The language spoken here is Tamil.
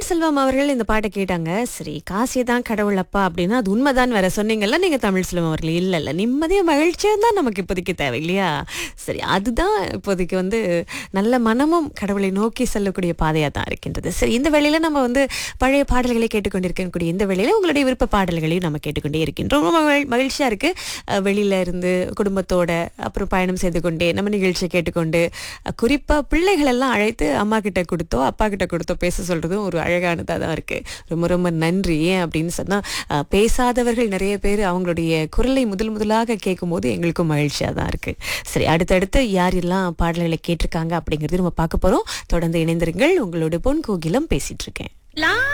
செல்வம் அவர்கள் இந்த பாட்டை கேட்டாங்க சரி காசியை தான் கடவுள் அப்பா அப்படின்னா அது உண்மைதான் வேற சொன்னீங்கல்ல நீங்க தமிழ் செல்வம் அவர்கள் இல்ல இல்ல நிம்மதியா மகிழ்ச்சியா தான் நமக்கு இப்போதைக்கு தேவை இல்லையா சரி அதுதான் இப்போதைக்கு வந்து நல்ல மனமும் கடவுளை நோக்கி செல்லக்கூடிய பாதையா தான் இருக்கின்றது சரி இந்த வேளையில நம்ம வந்து பழைய பாடல்களை கேட்டுக்கொண்டிருக்கக்கூடிய இந்த வேளையில உங்களுடைய விருப்ப பாடல்களையும் நம்ம கேட்டுக்கொண்டே இருக்கின்றோம் ரொம்ப மகிழ்- மகிழ்ச்சியா இருக்கு அஹ், வெளியில இருந்து குடும்பத்தோட அப்புறம் பயணம் செய்து கொண்டே நம்ம நிகழ்ச்சியை கேட்டுக்கொண்டு அஹ், குறிப்பா பிள்ளைகள் எல்லாம் அழைத்து அம்மா கிட்ட கொடுத்தோ அப்பா கிட்ட கொடுத்தோ பேச சொல்றதும் ஒரு அழகானதா தான் இருக்கு ரொம்ப ரொம்ப நன்றி ஏன் அப்படின்னு சொன்னா அஹ், பேசாதவர்கள் நிறைய பேர் அவங்களுடைய குரலை முதல் முதலாக கேட்கும் போது எங்களுக்கும் மகிழ்ச்சியா தான் இருக்கு சரி அடுத்தடுத்து யார் எல்லாம் பாடல்களை கேட்டிருக்காங்க அப்படிங்கிறது நம்ம பார்க்க போறோம் தொடர்ந்து இணைந்திருங்கள் உங்களோட பொன் கோகிலம் பேசிட்டு இருக்கேன் லா